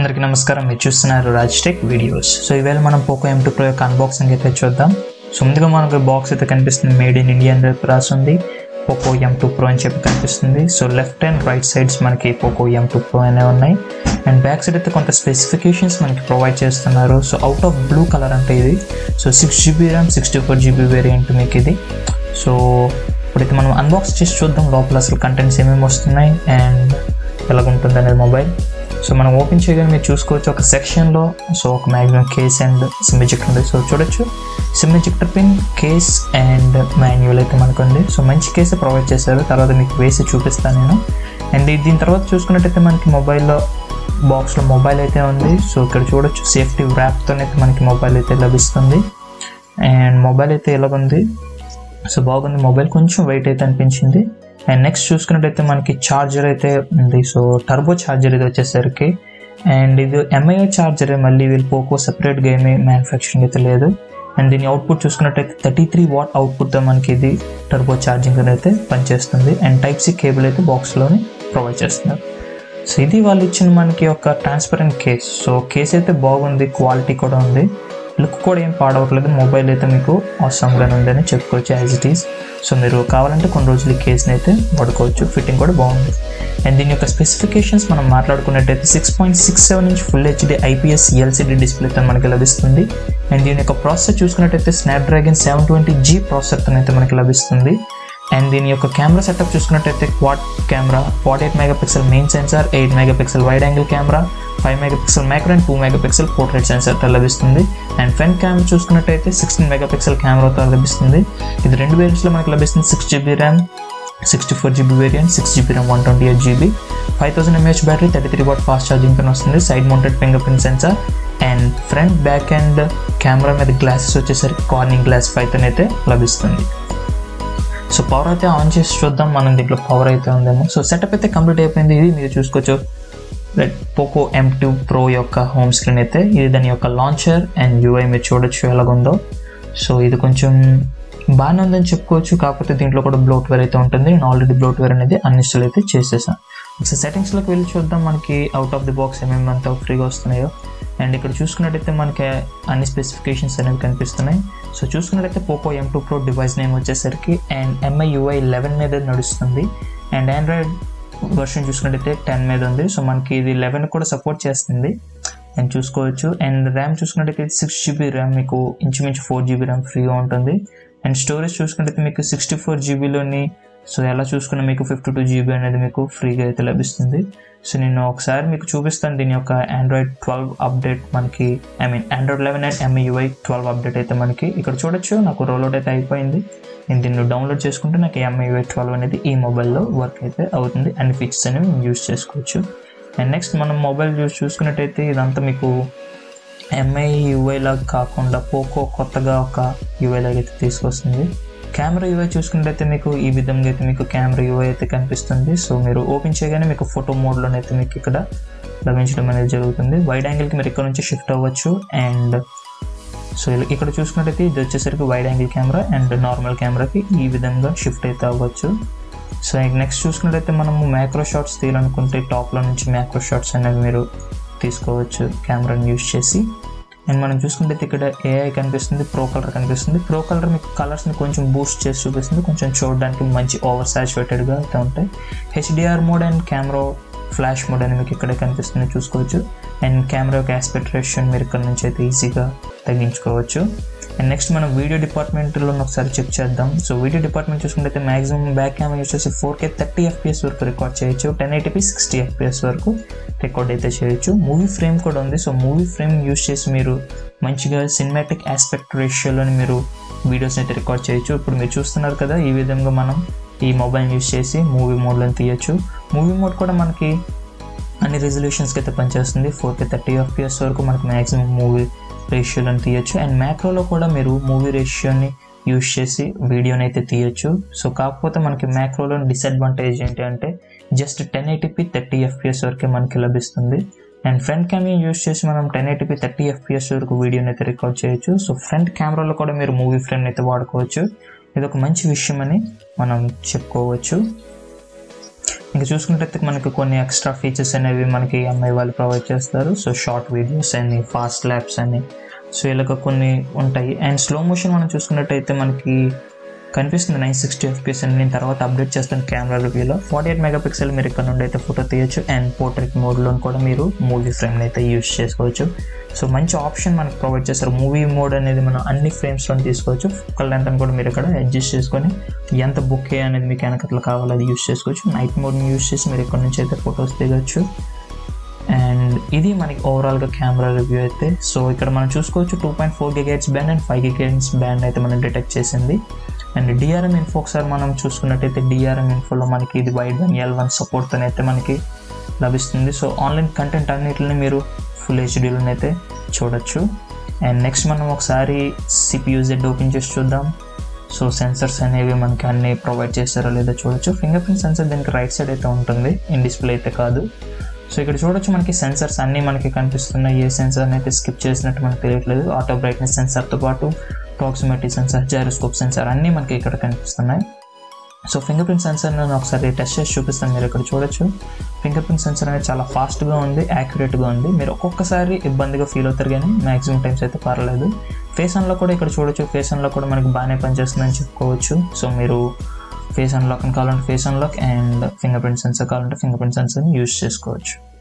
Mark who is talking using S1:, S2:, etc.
S1: అందరికీ నమస్కారం మీరు చూస్తున్నారు రాజ్ టెక్ వీడియోస్ సో ఈవేళ మనం పోకో ఎం టూ ప్రో యొక్క అన్బాక్సింగ్ అయితే చూద్దాం సో ముందుగా మనకు బాక్స్ అయితే కనిపిస్తుంది మేడ్ ఇన్ ఇండియా అని చెప్పి రాస్తుంది పోకో ఎం టూ ప్రో అని చెప్పి కనిపిస్తుంది so left and right sides మనకి పోకో ఎం టూ ప్రో అనే ఉన్నాయి అండ్ బ్యాక్ సైడ్ అయితే కొంత స్పెసిఫికేషన్స్ మనకి ప్రొవైడ్ చేస్తున్నారు so out of blue colour అంటే ఇది so six GB RAM sixty four GB variant మీకు ఇది సో ఇప్పుడైతే మనం అన్బాక్స్ చేసి చూద్దాం లోపల అసలు కంటెంట్స్ ఏమేమి వస్తున్నాయి అండ్ ఎలాగుంటుంది అనేది మొబైల్ సో మనం ఓపెన్ చేయగానే మీరు చూసుకోవచ్చు ఒక సెక్షన్లో సో ఒక maximum case and SIM ejector ఉంది సో చూడొచ్చు SIM ejector pin case and manual అయితే మనకు ఉంది సో మంచి కేసే ప్రొవైడ్ చేశారు తర్వాత మీకు వేసి చూపిస్తాను నేను అండ్ దీని తర్వాత చూసుకున్నట్టయితే మనకి మొబైల్లో బాక్స్లో మొబైల్ అయితే ఉంది సో ఇక్కడ చూడొచ్చు సేఫ్టీ ర్యాప్తోనైతే మనకి మొబైల్ అయితే లభిస్తుంది అండ్ మొబైల్ అయితే ఎలాగుంది సో బాగుంది మొబైల్ కొంచెం వెయిట్ అయితే అనిపించింది అండ్ నెక్స్ట్ చూసుకున్నట్టయితే మనకి ఛార్జర్ అయితే ఉంది సో టర్బో ఛార్జర్ ఇది వచ్చేసరికి అండ్ ఇది ఎంఐఓ ఛార్జర్ మళ్ళీ వీళ్ళు పోకో సపరేట్గా ఏమీ మ్యానుఫ్యాక్చరింగ్ అయితే లేదు అండ్ దీని అవుట్పుట్ చూసుకున్నట్టయితే థర్టీ త్రీ వాట్ అవుట్పుట్తో మనకి ఇది టర్బో ఛార్జింగ్ అయితే పనిచేస్తుంది అండ్ టైప్ సి కేబుల్ అయితే బాక్స్లోని ప్రొవైడ్ చేస్తున్నారు సో ఇది వాళ్ళు ఇచ్చిన మనకి ఒక ట్రాన్స్పరెంట్ కేస్ సో కేస్ అయితే బాగుంది క్వాలిటీ కూడా ఉంది లుక్ కూడా ఏం పాడవట్లేదు మొబైల్ అయితే మీకు అవసరంగానే ఉందని చెప్పుకోవచ్చు యాజ్ ఇట్ ఈస్ సో మీరు కావాలంటే కొన్ని రోజులు ఈ కేస్ని అయితే వాడుకోవచ్చు ఫిట్టింగ్ కూడా బాగుంది అండ్ దీని యొక్క స్పెసిఫికేషన్స్ మనం మాట్లాడుకున్నట్టయితే six point six seven inch full HD IPS LCD డిస్ప్లేతో మనకి లభిస్తుంది అండ్ దీని యొక్క ప్రాసెసర్ చూసుకున్నట్టయితే స్నాప్డ్రాగన్ సెవెన్ ట్వంటీ జీ ప్రాసెసర్తో అయితే మనకి లభిస్తుంది అండ్ దీని యొక్క కెమెరా సెటప్ చూసుకున్నట్టయితే quad camera forty eight megapixel main sensor eight megapixel wide angle camera five megapixel micro and two megapixel portrait సెన్సార్తో లభిస్తుంది అండ్ ఫ్రంట్ కెమెరా చూసుకున్నట్టయితే సిక్స్టీన్ మెగాపిక్సెల్ కెమెరాతో లభిస్తుంది ఇది రెండు వేరియంట్స్లో మనకి లభిస్తుంది six GB RAM sixty four GB variant six GB RAM one twenty eight GB five thousand mAh battery thirty three watt fast charging pin వస్తుంది side mounted fingerprint sensor and front back and camera మీద glasses వచ్చేసరికి Corning glass five అయితే లభిస్తుంది so power అయితే on చేసి చూద్దాం మనం దీంట్లో పవర్ అయితే ఉందేమో సో సెటప్ అయితే కంప్లీట్ అయిపోయింది ఇది మీరు చూసుకోవచ్చు red Poco M two Pro యొక్క హోమ్ స్క్రీన్ అయితే ఇది దాని యొక్క లాంచర్ అండ్ యూఐ మీరు చూడొచ్చు ఎలాగుందో సో ఇది కొంచెం బాగానే ఉందని చెప్పుకోవచ్చు కాకపోతే దీంట్లో కూడా బ్లోట్వేర్ అయితే ఉంటుంది నేను ఆల్రెడీ బ్లోట్వేర్ అనేది అన్ఇన్స్టాల్ అయితే చేసేసాను ఒకసారి సెటింగ్స్లోకి వెళ్ళి చూద్దాం మనకి అవుట్ ఆఫ్ ది బాక్స్ ఏమేమి అంత ఫ్రీగా వస్తున్నాయో అండ్ ఇక్కడ చూసుకున్నట్టయితే మనకి అన్ని స్పెసిఫికేషన్స్ అనేవి కనిపిస్తున్నాయి సో చూసుకున్నట్టయితే Poco M two Pro device name వచ్చేసరికి అండ్ ఎంఐ యూఐ లెవెన్ మీద నడుస్తుంది అండ్ ఆండ్రాయిడ్ వర్షన్ చూసుకున్నట్టయితే టెన్ మీద ఉంది సో మనకి ఇది లెవెన్ కూడా సపోర్ట్ చేస్తుంది అండ్ చూసుకోవచ్చు అండ్ ర్యామ్ చూసుకున్నట్టయితే సిక్స్ జీబీ ర్యామ్ మీకు ఇంచుమించు ఫోర్ జీబీ ర్యామ్ ఫ్రీగా ఉంటుంది అండ్ స్టోరేజ్ చూసుకున్నట్టయితే మీకు సిక్స్టీ ఫోర్ జీబీలోని సో ఎలా చూసుకున్నా మీకు ఫిఫ్టీ టూ జీబీ అనేది మీకు ఫ్రీగా అయితే లభిస్తుంది సో నేను ఒకసారి మీకు చూపిస్తాను దీని యొక్క ఆండ్రాయిడ్ ట్వెల్వ్ అప్డేట్ మనకి I mean Android eleven and MIUI twelve update అయితే మనకి ఇక్కడ చూడొచ్చు నాకు రోల్అవుట్ అయితే అయిపోయింది నేను దీన్ని డౌన్లోడ్ చేసుకుంటే నాకు ఎంఐయుఐ ట్వెల్వ్ అనేది ఈ మొబైల్లో వర్క్ అయితే అవుతుంది అన్ని ఫీచర్స్ అనేవి యూస్ చేసుకోవచ్చు అండ్ నెక్స్ట్ మనం మొబైల్ యూస్ చూసుకున్నట్టయితే ఇదంతా మీకు ఎంఐ యూఐ లాగా కాకుండా పోకో కొత్తగా ఒక యూఐ లాగా అయితే తీసుకొస్తుంది కెమెరా యూఐ చూసుకున్నట్టయితే మీకు ఈ విధంగా అయితే మీకు కెమెరా యూఐ అయితే కనిపిస్తుంది సో మీరు ఓపెన్ చేయగానే మీకు ఫోటో మోడ్లోనైతే మీకు ఇక్కడ లభించడం అనేది జరుగుతుంది వైడ్ యాంగిల్కి మీరు ఇక్కడ నుంచి షిఫ్ట్ అవ్వచ్చు అండ్ సో ఇక్కడ చూసుకున్నట్టయితే ఇది వచ్చేసరికి wide angle camera and normal కెమెరాకి ఈ విధంగా షిఫ్ట్ అయితే అవ్వచ్చు సో నెక్స్ట్ చూసుకున్నట్టయితే మనము మ్యాక్రో షాట్స్ తీయాలనుకుంటే టాప్లో నుంచి మ్యాక్రో షాట్స్ అనేవి మీరు తీసుకోవచ్చు కెమెరాని యూస్ చేసి అండ్ మనం చూసుకుంటే ఇక్కడ ఏఐ కనిపిస్తుంది ప్రో కలర్ కనిపిస్తుంది ప్రో కలర్ మీకు కలర్స్ని కొంచెం బూస్ట్ చేసి చూపిస్తుంది కొంచెం చూడడానికి మంచి ఓవర్ సాచురేటెడ్గా అయితే ఉంటాయి HDR mode and camera flash mode అని మీకు ఇక్కడే కనిపిస్తుంది చూసుకోవచ్చు అండ్ కెమెరా యొక్క ఆస్పెక్ట్ రేషియో మీరు ఇక్కడ నుంచి అయితే ఈజీగా తగ్గించుకోవచ్చు అండ్ నెక్స్ట్ మనం వీడియో డిపార్ట్మెంట్లో ఒకసారి చెక్ చేద్దాం సో వీడియో డిపార్ట్మెంట్ చూసుకుంటే మాక్సిమం బ్యాక్ కెమెరా యూస్ చేసి ఫోర్ కే థర్టీ ఎఫ్పిఎస్ వరకు రికార్డ్ చేయొచ్చు టెన్ ఎయిటీపీ సిక్స్టీ ఎఫ్పిఎస్ వరకు రికార్డ్ అయితే చేయొచ్చు మూవీ ఫ్రేమ్ కూడా ఉంది సో మూవీ ఫ్రేమ్ యూస్ చేసి మీరు మంచిగా సినిమాటిక్ ఆస్పెక్ట్ రేషియోలోని మీరు వీడియోస్ని అయితే రికార్డ్ చేయొచ్చు ఇప్పుడు మీరు చూస్తున్నారు కదా ఈ విధంగా మనం ఈ మొబైల్ యూస్ చేసి మూవీ మోడ్లో తీయచ్చు మూవీ మోడ్ కూడా మనకి అన్ని రెజల్యూషన్స్కి అయితే పనిచేస్తుంది ఫోర్ కే థర్టీ ఎఫ్పిఎస్ వరకు మనకి మ్యాక్సిమం మూవీ రేషియోలను తీయచ్చు అండ్ మ్యాక్రోలో కూడా మీరు మూవీ రేషియోని యూస్ చేసి వీడియోని అయితే తీయచ్చు సో కాకపోతే మనకి మ్యాక్రోలో డిసడ్వాంటేజ్ ఏంటి అంటే just ten eighty p thirty FPS వరకే మనకి లభిస్తుంది అండ్ ఫ్రంట్ కెమెరా యూస్ చేసి మనం టెన్ ఎయిటీపీ థర్టీ ఎఫ్పిఎస్ వరకు వీడియోని అయితే రికార్డ్ చేయొచ్చు సో ఫ్రంట్ కెమెరాలో కూడా మీరు మూవీ ఫ్రేమ్ అయితే వాడుకోవచ్చు ఇది ఒక మంచి విషయం అని మనం చెప్పుకోవచ్చు ఇంకా చూసుకున్నట్టయితే మనకి కొన్ని ఎక్స్ట్రా ఫీచర్స్ అనేవి మనకి ఎంఐ వాళ్ళు ప్రొవైడ్ చేస్తారు సో షార్ట్ వీడియోస్ అని ఫాస్ట్ ల్యాబ్స్ అని సో ఇలాగ కొన్ని ఉంటాయి అండ్ స్లో మోషన్ మనం చూసుకున్నట్టయితే మనకి కనిపిస్తుంది నైన్ సిక్స్టీ ఎఫ్పిఎస్ అని నేను తర్వాత అప్డేట్ చేస్తాను కెమెరా రివ్యూలో ఫార్టీ ఎయిట్ మెగాపిక్సెల్ మీరు ఇక్కడ నుండి అయితే ఫోటో తీయొచ్చు అండ్ పోర్ట్రేట్ మోడ్లో కూడా మీరు మూవీ ఫ్రేమ్ని అయితే యూస్ చేసుకోవచ్చు సో మంచి ఆప్షన్ మనకు ప్రొవైడ్ చేస్తారు మూవీ మోడ్ అనేది మనం అన్ని ఫ్రేమ్స్లో తీసుకోవచ్చు ఫోకల్ లెంత్ అని కూడా మీరు ఇక్కడ అడ్జస్ట్ చేసుకొని ఎంత బుక్ అనేది మీకు వెనకట్లా కావాలో అది యూస్ చేసుకోవచ్చు నైట్ మోడ్ని యూస్ చేసి మీరు ఇక్కడ నుంచి అయితే ఫొటోస్ దిగొచ్చు అండ్ ఇది మనకి ఓవరాల్గా కెమెరా రివ్యూ అయితే సో ఇక్కడ మనం చూసుకోవచ్చు two point four gigahertz band and five gigahertz band అయితే మనం డిటెక్ట్ చేసింది అండ్ డిఆర్ఎం ఇన్ఫో ఒకసారి మనం చూసుకున్నట్టయితే డిఆర్ఎం ఇన్ఫోలో మనకి ఇది వైడ్ వన్ ఎల్ వన్ సపోర్ట్తో అయితే మనకి లభిస్తుంది సో ఆన్లైన్ కంటెంట్ అన్నిటిని మీరు ఫుల్ హెచ్డీలో అయితే చూడొచ్చు అండ్ నెక్స్ట్ మనం ఒకసారి సిపియూజెడ్ ఓపెన్ చేసి చూద్దాం సో సెన్సర్స్ అనేవి మనకి అన్ని ప్రొవైడ్ చేస్తారో లేదో చూడొచ్చు ఫింగర్ ప్రింట్ సెన్సర్ దీనికి రైట్ సైడ్ అయితే ఉంటుంది ఇన్ డిస్ప్లే అయితే కాదు సో ఇక్కడ చూడొచ్చు మనకి సెన్సర్స్ అన్నీ మనకి కనిపిస్తున్నాయి ఏ సెన్సర్ అయితే స్కిప్ చేసినట్టు మనకు తెలియట్లేదు ఆటో బ్రైట్నెస్ సెన్సర్తో పాటు ప్రాక్సిమిటీ సెన్సర్ జైరోస్కోప్ సెన్సర్ అన్నీ మనకి ఇక్కడ కనిపిస్తున్నాయి సో ఫింగర్ ప్రింట్ సెన్సర్ నేను ఒకసారి టెస్ట్ చేసి చూపిస్తాను మీరు ఇక్కడ చూడొచ్చు ఫింగర్ ప్రింట్ సెన్సర్ అనేది చాలా ఫాస్ట్గా ఉంది యాక్యురేట్గా ఉంది మీరు ఒక్కొక్కసారి ఇబ్బందిగా ఫీల్ అవుతారు కానీ మ్యాక్సిమం టైమ్స్ అయితే పర్లేదు ఫేస్ అన్లో కూడా ఇక్కడ చూడొచ్చు ఫేస్ అన్లో కూడా మనకి బాగానే పనిచేస్తుందని చెప్పుకోవచ్చు సో మీరు ఫేస్ అన్లాక్ కావాలంటే face unlock and fingerprint sensor కావాలంటే ఫింగర్ ప్రింట్ సెన్సర్ని యూస్ చేసుకోవచ్చు